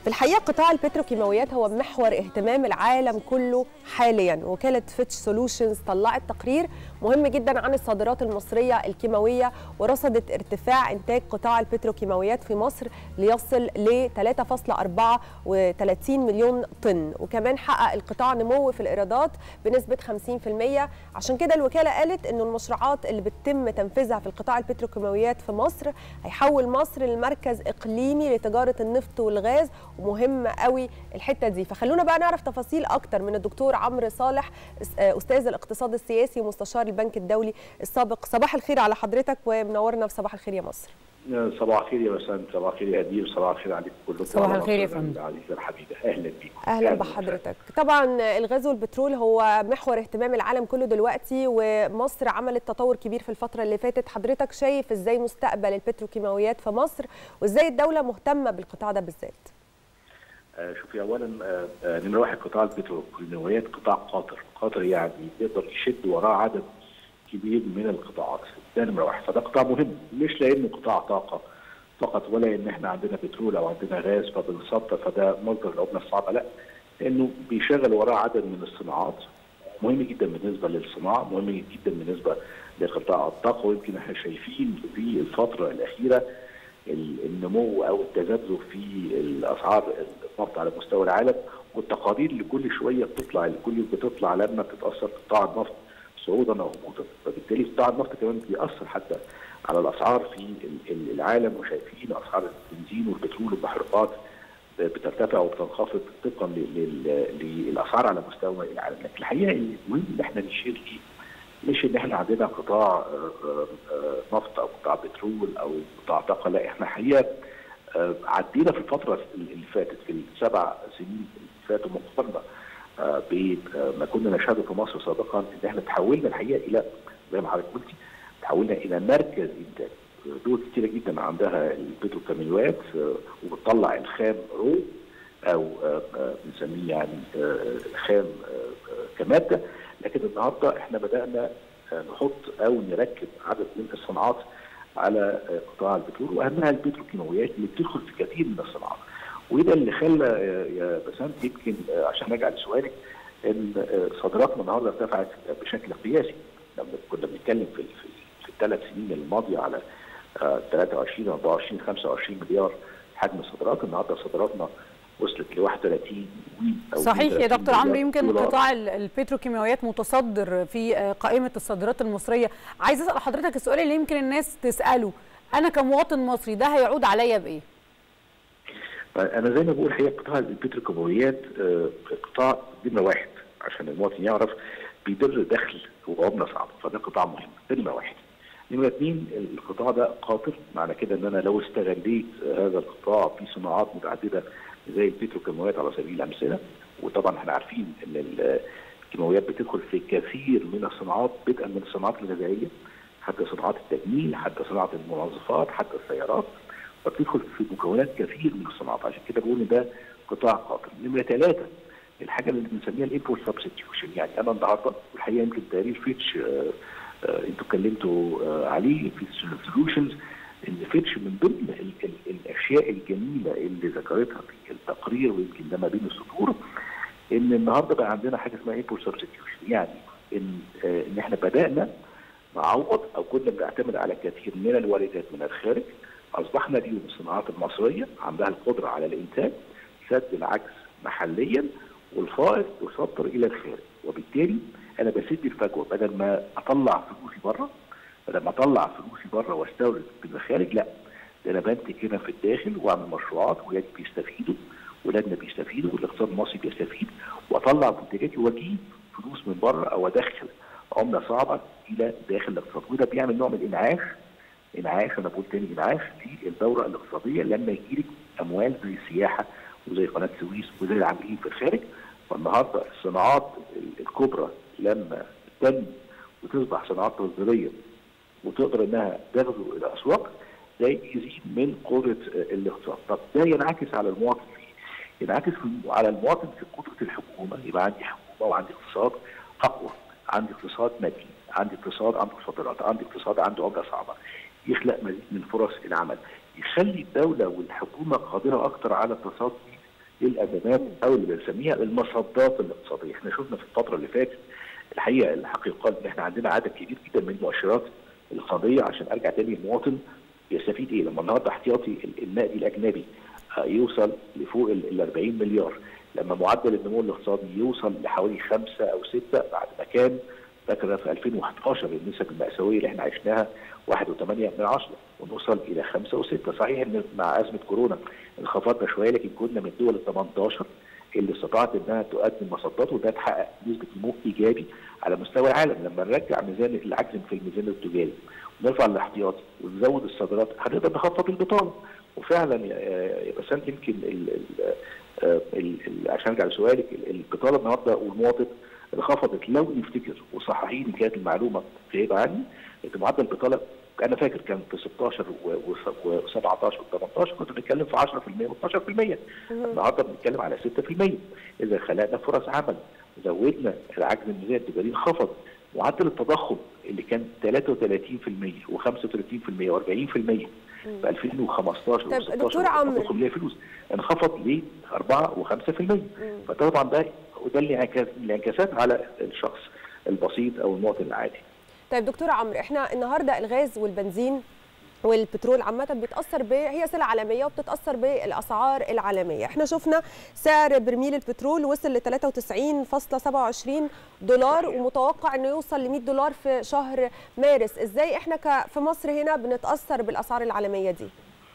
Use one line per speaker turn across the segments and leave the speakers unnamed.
الحقيقه قطاع البتروكيماويات هو محور اهتمام العالم كله حاليا وكاله فيتش سولوشنز طلعت تقرير مهم جدا عن الصادرات المصريه الكيماويه ورصدت ارتفاع انتاج قطاع البتروكيماويات في مصر ليصل ل 3.34 مليون طن وكمان حقق القطاع نمو في الايرادات بنسبه 50% عشان كده الوكاله قالت انه المشروعات اللي بتتم تنفيذها في القطاع البتروكيماويات في مصر هيحول مصر لمركز اقليمي لتجاره النفط والغاز ومهم قوي الحته دي فخلونا بقى نعرف تفاصيل اكتر من الدكتور عمرو صالح استاذ الاقتصاد السياسي ومستشار البنك الدولي السابق صباح الخير على حضرتك ومنورنا في صباح الخير يا مصر
صباح الخير يا بسام صباح الخير يا هدير صباح الخير عليكم كلكم
صباح الخير يا فندم
عزيزي الحبيبه اهلا بيكم
اهلا بحضرتك طبعا الغاز والبترول هو محور اهتمام العالم كله دلوقتي ومصر عملت تطور كبير في الفتره اللي فاتت حضرتك شايف ازاي مستقبل البتروكيماويات في مصر وازاي الدوله مهتمه بالقطاع ده بالذات
شوفي اولا نمره واحد قطاع البتروكيماويات قطاع قاطر قاطر يعني يقدر يشد وراه عدد كبير من القطاعات ده نمره واحد فده قطاع مهم مش لانه قطاع طاقه فقط ولا ان احنا عندنا بترول او عندنا غاز فبنصدر فده مصدر العمله الصعبه لا لانه بيشغل وراه عدد من الصناعات مهم جدا بالنسبه للصناعه مهم جدا بالنسبه لقطاع الطاقه ويمكن احنا شايفين في الفتره الاخيره النمو او التذبذب في الاسعار النفط على مستوى العالم والتقارير اللي كل شويه بتطلع اللي كل بتطلع لما بتتاثر قطاع النفط صعودا او هبوطا فبالتالي قطاع النفط كمان بيأثر حتى على الاسعار في العالم وشايفين اسعار البنزين والبترول والمحروقات بترتفع وبتنخفض طبقا للاسعار على مستوى العالم لكن الحقيقه المهم ان احنا نشير ليه مش ان احنا عندنا قطاع نفط او قطاع بترول او قطاع طاقه لا احنا الحقيقه عدينا في الفتره اللي فاتت في السبع سنين اللي فاتوا مقارنه بما كنا نشهده في مصر سابقا ان احنا تحولنا الحقيقه الى زي ما حضرتك قلتي تحولنا الى مركز انتاج دول كتيره جدا عندها البتروكيماويات وبتطلع الخام رو او بنسميه يعني الخام كماده لكن النهارده احنا بدانا نحط او نركب عدد من الصناعات على قطاع البترول واهمها البتروكيماويات اللي بتدخل في كثير من الصناعات وده اللي خلى يا بسنت يمكن عشان ارجع لسؤالك ان صادراتنا النهارده ارتفعت بشكل قياسي لما كنا بنتكلم في في الثلاث سنين الماضيه على 23 24 25 مليار حجم الصادرات النهارده صادراتنا وصلت ل 31
صحيح يا دكتور عمرو يمكن قطاع البتروكيماويات متصدر في قائمه الصادرات المصريه عايز اسال حضرتك السؤال اللي يمكن الناس تساله انا كمواطن مصري ده هيعود عليا بايه
انا زي ما بقول الحقيقه قطاع البتروكيماويات قطاع نمره واحد عشان المواطن يعرف بيدر دخل وعمله صعبه فده قطاع مهم نمره واحد نمرة اثنين القطاع ده قاطر معنى كده ان انا لو استغليت هذا القطاع في صناعات متعدده زي البتروكيماويات على سبيل الامثله وطبعا احنا عارفين ان الكيماويات بتدخل في كثير من الصناعات بدءا من الصناعات الغذائيه حتى صناعات التجميل حتى صناعه المنظفات حتى السيارات فبتدخل في مكونات كثير من الصناعات عشان كده بقول ان ده قطاع قاطر نمره ثلاثه الحاجه اللي بنسميها الامبورت سبستيوشن يعني انا النهارده الحقيقه يمكن تقرير فيتش آه آه انتوا اتكلمتوا آه عليه في سولوشنز ان فيتش من ضمن ال ال الاشياء الجميله اللي ذكرتها في التقرير ويمكن ده ما بين السطور ان النهارده بقى عندنا حاجه اسمها امبورت سبستيوشن يعني ان ان احنا بدانا نعوض او كنا بنعتمد على كثير من الواردات من الخارج اصبحنا اليوم الصناعات المصريه عندها القدره على الانتاج سد العجز محليا والفائض يصدر الى الخارج وبالتالي انا بسد الفجوه بدل ما اطلع فلوسي بره بدل ما اطلع فلوسي بره واستورد من الخارج لا ده انا بنتج هنا في الداخل واعمل مشروعات ولادي بيستفيدوا ولادنا بيستفيدوا والاقتصاد المصري بيستفيد واطلع منتجاتي واجيب فلوس من بره او ادخل عمله صعبه الى داخل الاقتصاد وده بيعمل نوع من الانعاش انعاش انا بقول تاني انعاش في الدوره الاقتصاديه لما يجي لك اموال زي السياحه وزي قناه السويس وزي العاملين في الخارج فالنهارده الصناعات الكبرى لما تنمو وتصبح صناعات تصديريه وتقدر انها تغزو الاسواق ده يزيد من قدره الاقتصاد، طب ده ينعكس على المواطن فيه ينعكس على المواطن في قدره الحكومه يبقى عندي حكومه وعندي اقتصاد اقوى عندي اقتصاد متين عندي اقتصاد عنده صادرات عندي اقتصاد عنده عمله صعبه يخلق مزيد من فرص العمل يخلي الدوله والحكومه قادره اكثر على التصدي للازمات او اللي بنسميها المصدات الاقتصاديه، احنا شفنا في الفتره اللي فاتت الحقيقه الحقيقه قال ان احنا عندنا عدد كبير جدا من المؤشرات الاقتصاديه عشان ارجع تاني المواطن يستفيد ايه؟ لما النهارده احتياطي النقدي الاجنبي يوصل لفوق ال 40 مليار، لما معدل النمو الاقتصادي يوصل لحوالي خمسه او سته بعد ما كان فاكره في 2011 النسب المأساويه اللي احنا عشناها 1.8 من عشرة ونوصل الى 5 و6 صحيح ان مع ازمه كورونا انخفضنا شويه لكن كنا من الدول ال 18 اللي استطاعت انها تقدم مصدات وده تحقق نسبه نمو ايجابي على مستوى العالم لما نرجع ميزان العجز في الميزان التجاري ونرفع الاحتياطي ونزود الصادرات هنقدر نخفض البطاله وفعلا يا بسنت يمكن ال ال ال عشان ارجع لسؤالك البطاله النهارده والمواطن انخفضت لو نفتكر وصححيني كانت المعلومه غايبه عني ان معدل البطاله انا فاكر كان في 16 و17 و18 كنا بنتكلم في 10% و12% النهارده بنتكلم على 6% اذا خلقنا فرص عمل زودنا العجز الميزاني التجاري انخفض معدل التضخم اللي كان 33% و35% و40% في 2015
طب دكتور عمرو
التضخم ليه فلوس انخفض ل 4 و5% فطبعا ده وده الانعكاسات على الشخص البسيط او المواطن العادي
طيب دكتور عمرو احنا النهارده الغاز والبنزين والبترول عامة بيتأثر ب هي سلع عالمية وبتتأثر بالأسعار العالمية، احنا شفنا سعر برميل البترول وصل ل 93.27 دولار ومتوقع انه يوصل ل 100 دولار في شهر مارس، ازاي احنا ك في مصر هنا بنتأثر بالأسعار العالمية دي؟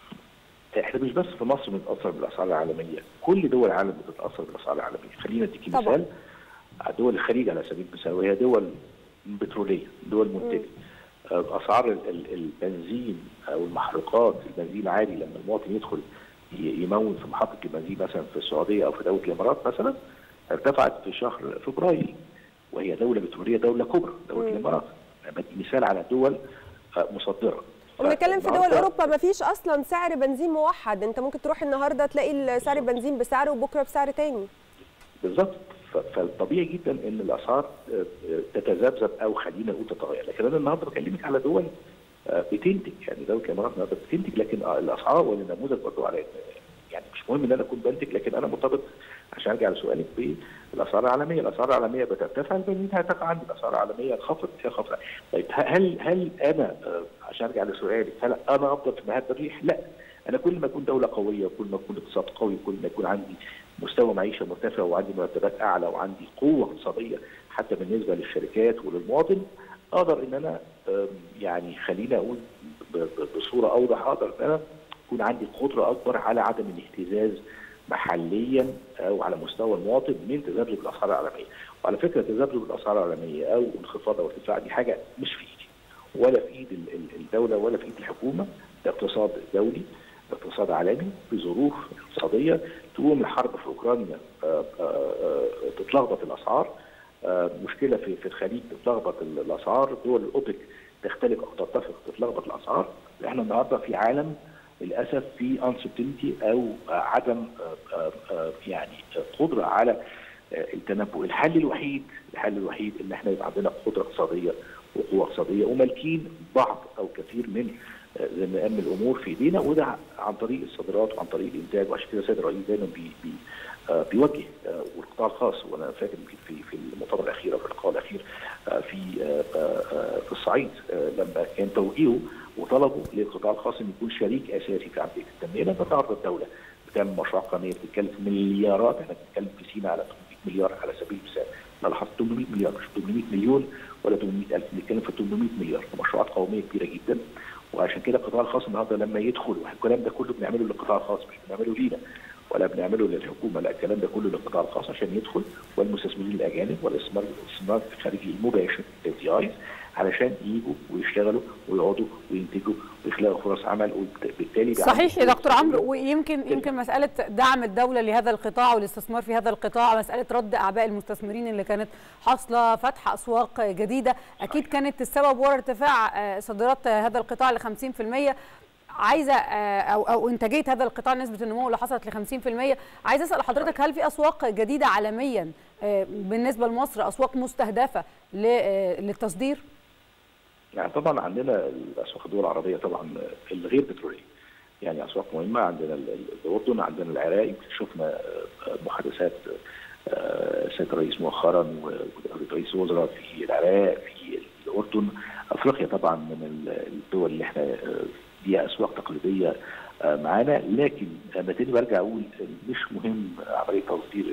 احنا مش بس في مصر بنتأثر بالأسعار العالمية، كل دول العالم بتتأثر بالأسعار العالمية، خلينا اديكي مثال دول الخليج على سبيل المثال وهي دول بتروليه دول منتجه اسعار البنزين او المحروقات البنزين العادي لما المواطن يدخل يمون في محطه البنزين مثلا في السعوديه او في دوله الامارات مثلا ارتفعت في شهر فبراير وهي دوله بتروليه دوله كبرى دوله الامارات بدي مثال على دول مصدره
وبنتكلم في دول اوروبا ما فيش اصلا سعر بنزين موحد انت ممكن تروح النهارده تلاقي سعر البنزين بسعر وبكره بسعر تاني
بالظبط فالطبيعي جدا ان الاسعار تتذبذب او خلينا نقول تتغير لكن انا النهارده بكلمك على دول بتنتج يعني دوله الامارات النهارده بتنتج لكن الاسعار والنموذج برضه على يعني مش مهم ان انا اكون بنتج لكن انا مرتبط عشان ارجع لسؤالك بالاسعار العالميه، الاسعار العالميه بترتفع البنزين هتقع عندي الاسعار العالميه انخفضت فيها خفض طيب هل هل انا عشان ارجع لسؤالك هل انا افضل في مهد الريح؟ لا انا كل ما اكون دوله قويه وكل ما اكون اقتصاد قوي كل ما يكون عندي مستوى معيشه مرتفع وعندي مرتبات اعلى وعندي قوه اقتصاديه حتى بالنسبه للشركات وللمواطن اقدر ان انا يعني خليني اقول بصوره اوضح اقدر ان انا يكون عندي قدره اكبر على عدم الاهتزاز محليا او على مستوى المواطن من تذبذب الاسعار العالميه وعلى فكره تذبذب الاسعار العالميه او انخفاض او ارتفاع دي حاجه مش في ايدي ولا في ايد الدوله ولا في ايد الحكومه ده اقتصاد دولي اقتصاد عالمي في ظروف اقتصاديه تقوم الحرب في اوكرانيا تتلخبط الاسعار مشكله في في الخليج تتلخبط الاسعار دول الاوبك تختلف او تتفق تتلخبط الاسعار احنا النهارده في عالم للاسف في انسرتينتي او عدم يعني قدره على التنبؤ الحل الوحيد الحل الوحيد ان احنا يبقى عندنا قدره اقتصاديه وقوه اقتصاديه ومالكين بعض او كثير من زي ما قال الامور في ايدينا وده عن طريق الصادرات وعن طريق الانتاج وعشان كده السيد الرئيس دايما بي بي آه بيوجه آه والقطاع الخاص وانا فاكر يمكن في في المؤتمر الاخير او في اللقاء الاخير آه في في الصعيد لما كان توجيهه وطلبوا للقطاع الخاص ان يكون شريك اساسي في عمليه التنميه لما النهارده الدوله بتعمل مشروع قوميه بتتكلم في مليارات احنا بنتكلم في سينا على 800 مليار على سبيل المثال انا لاحظت 800 مليار مش 800 مليون ولا 800 الف بنتكلم في 800 مليار مشروعات قوميه كبيره جدا وعشان كده القطاع الخاص النهارده لما يدخل والكلام ده كله بنعمله للقطاع الخاص مش بنعمله لينا ولا بنعمله للحكومه لا الكلام ده كله للقطاع الخاص عشان يدخل والمستثمرين الاجانب والاستثمار الاستثمار الخارجي المباشر الاف دي ايز علشان يجوا ويشتغلوا ويقعدوا وينتجوا ويخلقوا فرص عمل وبالتالي
صحيح يا دكتور عمرو ويمكن يمكن مساله دعم الدوله لهذا القطاع والاستثمار في هذا القطاع مساله رد اعباء المستثمرين اللي كانت حاصله فتح اسواق جديده اكيد كانت السبب وراء ارتفاع صادرات هذا القطاع ل 50% عايزه او او انتاجيه هذا القطاع نسبه النمو اللي حصلت ل 50% عايزه اسال حضرتك هل في اسواق جديده عالميا بالنسبه لمصر اسواق مستهدفه للتصدير؟
يعني طبعا عندنا الاسواق الدول العربيه طبعا الغير بتروليه يعني اسواق مهمه عندنا الاردن عندنا العراق يمكن شفنا محادثات السيد الرئيس مؤخرا ورئيس الوزراء في العراق في الاردن افريقيا طبعا من الدول اللي احنا ليها اسواق تقليديه معانا لكن انا تاني برجع اقول مش مهم عمليه تصدير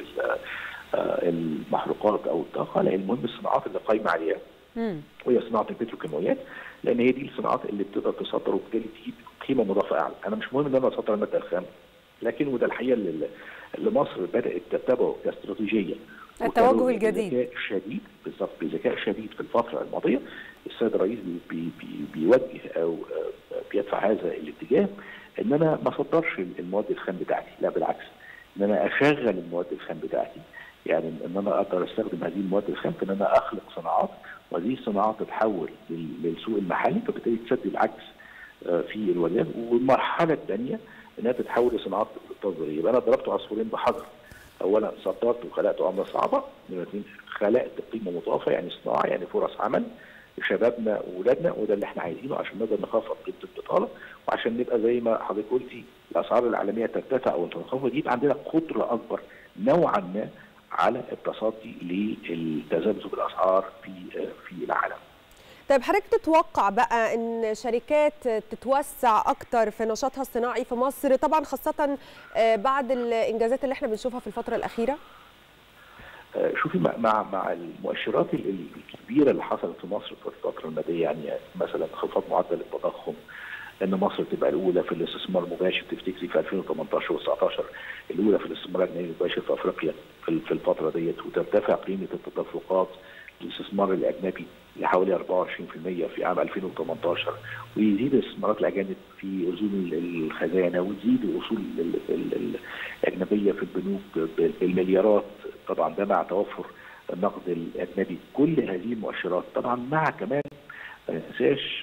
المحروقات او الطاقه لان المهم الصناعات اللي قايمه عليها وهي صناعه البتروكيماويات لان هي دي الصناعات اللي بتقدر تصدر وبالتالي تجيب قيمه مضافه اعلى انا مش مهم ان انا اصدر الماده الخام لكن وده الحقيقه اللي, اللي مصر بدات تتبعه كاستراتيجيه
التوجه الجديد
بذكاء شديد بالظبط بذكاء شديد في الفتره الماضيه السيد الرئيس بي بي بيوجه او بيدفع هذا الاتجاه ان انا ما اصدرش المواد الخام بتاعتي لا بالعكس ان انا اشغل المواد الخام بتاعتي يعني ان انا اقدر استخدم هذه المواد الخام في ان انا اخلق صناعات وهذه الصناعات تتحول للسوق المحلي فبالتالي تسد العكس في الولايات والمرحله الثانيه انها تتحول لصناعات تصديريه يبقى انا ضربت عصفورين بحجر اولا صدرت وخلقت عمله صعبه نمره اثنين خلقت قيمه مضافه يعني صناعه يعني فرص عمل لشبابنا واولادنا وده اللي احنا عايزينه عشان نقدر نخفض قيمه البطاله وعشان نبقى زي ما حضرتك قلتي الاسعار العالميه ترتفع او تنخفض يبقى عندنا قدره اكبر نوعا ما على التصدي للتذبذب الاسعار في في العالم.
طيب حضرتك تتوقع بقى ان شركات تتوسع اكتر في نشاطها الصناعي في مصر طبعا خاصه بعد الانجازات اللي احنا بنشوفها في الفتره الاخيره؟
شوفي مع مع المؤشرات الكبيره اللي حصلت في مصر في الفتره الماليه يعني مثلا انخفاض معدل التضخم ان مصر تبقى الاولى في الاستثمار المباشر تفتكري في 2018 و19 الاولى في الاستثمار الاجنبي المباشر في افريقيا في الفتره ديت وترتفع قيمه التدفقات الاستثمار الاجنبي لحوالي 24% في عام 2018 ويزيد الاستثمارات الاجانب في اذون الخزانه وتزيد الاصول الاجنبيه في البنوك بالمليارات طبعا ده مع توفر النقد الاجنبي كل هذه المؤشرات طبعا مع كمان ما ننساش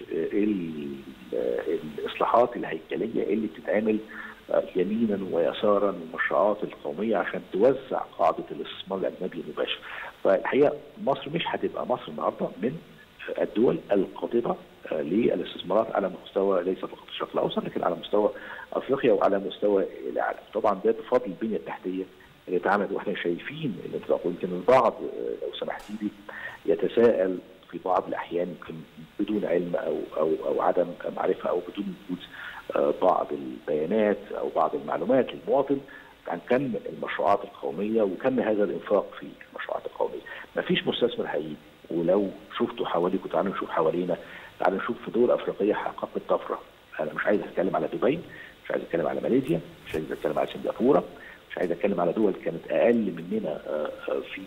الاصلاحات الهيكليه اللي بتتعمل يمينا ويسارا والمشروعات القوميه عشان توسع قاعده الاستثمار الاجنبي المباشر. فالحقيقه مصر مش هتبقى مصر النهارده من الدول القاطبه للاستثمارات على مستوى ليس فقط الشرق الاوسط لكن على مستوى افريقيا وعلى مستوى العالم. طبعا ده بفضل البنيه التحتيه اللي اتعملت واحنا شايفين الانفاق ويمكن البعض لو سمحتي لي يتساءل في بعض الاحيان يمكن بدون علم او او او عدم معرفه او بدون وجود بعض البيانات او بعض المعلومات للمواطن عن كم المشروعات القوميه وكم هذا الانفاق في المشروعات القوميه. ما فيش مستثمر حقيقي ولو شفتوا حواليكم تعالوا نشوف حوالينا تعالوا نشوف في دول افريقيه حققت طفره. انا مش عايز اتكلم على دبي، مش عايز اتكلم على ماليزيا، مش عايز اتكلم على سنغافوره، مش عايز اتكلم على دول كانت اقل مننا في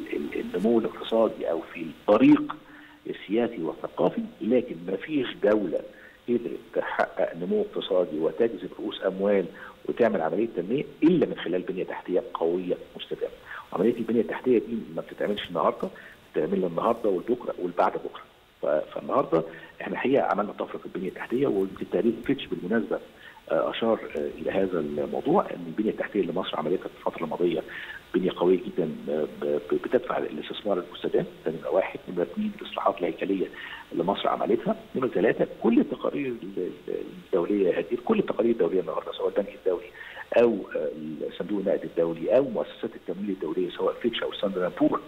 النمو الاقتصادي او في الطريق السياسي والثقافي لكن ما فيش دوله قدرت تحقق نمو اقتصادي وتجذب رؤوس اموال وتعمل عمليه تنميه الا من خلال بنيه تحتيه قويه مستدامه. عمليه البنيه التحتيه دي ما بتتعملش النهارده بتتعمل النهارده والبكره والبعد بكره. فالنهارده احنا الحقيقه عملنا طفره في البنيه التحتيه ويمكن تقرير فيتش بالمناسبه اشار الى هذا الموضوع ان البنيه التحتيه اللي مصر عملتها في الفتره الماضيه بنيه قويه جدا بتدفع الاستثمار المستدام ده نمره واحد، نمره اثنين الاصلاحات الهيكليه اللي مصر عملتها، نمره ثلاثه كل التقارير الدوليه كل التقارير الدوليه النهارده سواء البنك الدولي او صندوق النقد الدولي او مؤسسات التمويل الدوليه سواء فيتش او ستاندرد بور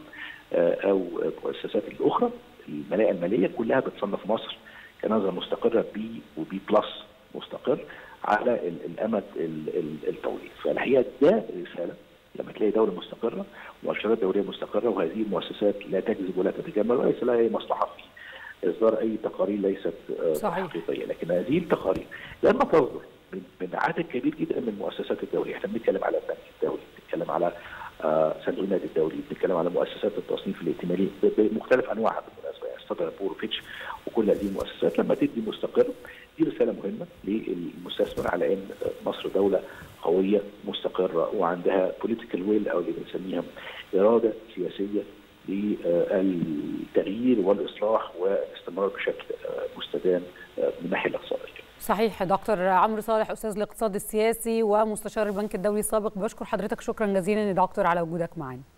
او المؤسسات الاخرى الملاءه الماليه كلها بتصنف مصر كنظره مستقره بي وبي بلس مستقر على الامد الطويل فالحقيقه ده رساله لما تلاقي دوله مستقره مؤشرات دوليه مستقره وهذه المؤسسات لا تكذب ولا تتجمل وليس لها اي مصلحه في اصدار اي تقارير ليست صحيح. حقيقيه لكن هذه التقارير لما تصدر من, من عدد كبير جدا من المؤسسات الدوليه احنا بنتكلم على البنك الدولي بنتكلم على صندوق النقد الدولي بنتكلم على مؤسسات التصنيف الائتماني بمختلف انواعها بالمناسبه يعني ستاندرد بور وفيتش وكل هذه المؤسسات لما تدي مستقر دي رساله مهمه للمستثمر على ان مصر دوله قويه مستقره وعندها بوليتيكال ويل او اللي بنسميها اراده سياسيه للتغيير والاصلاح والاستمرار بشكل مستدام من الناحيه الاقتصاديه.
صحيح دكتور عمرو صالح استاذ الاقتصاد السياسي ومستشار البنك الدولي السابق بشكر حضرتك شكرا جزيلا يا دكتور على وجودك معنا.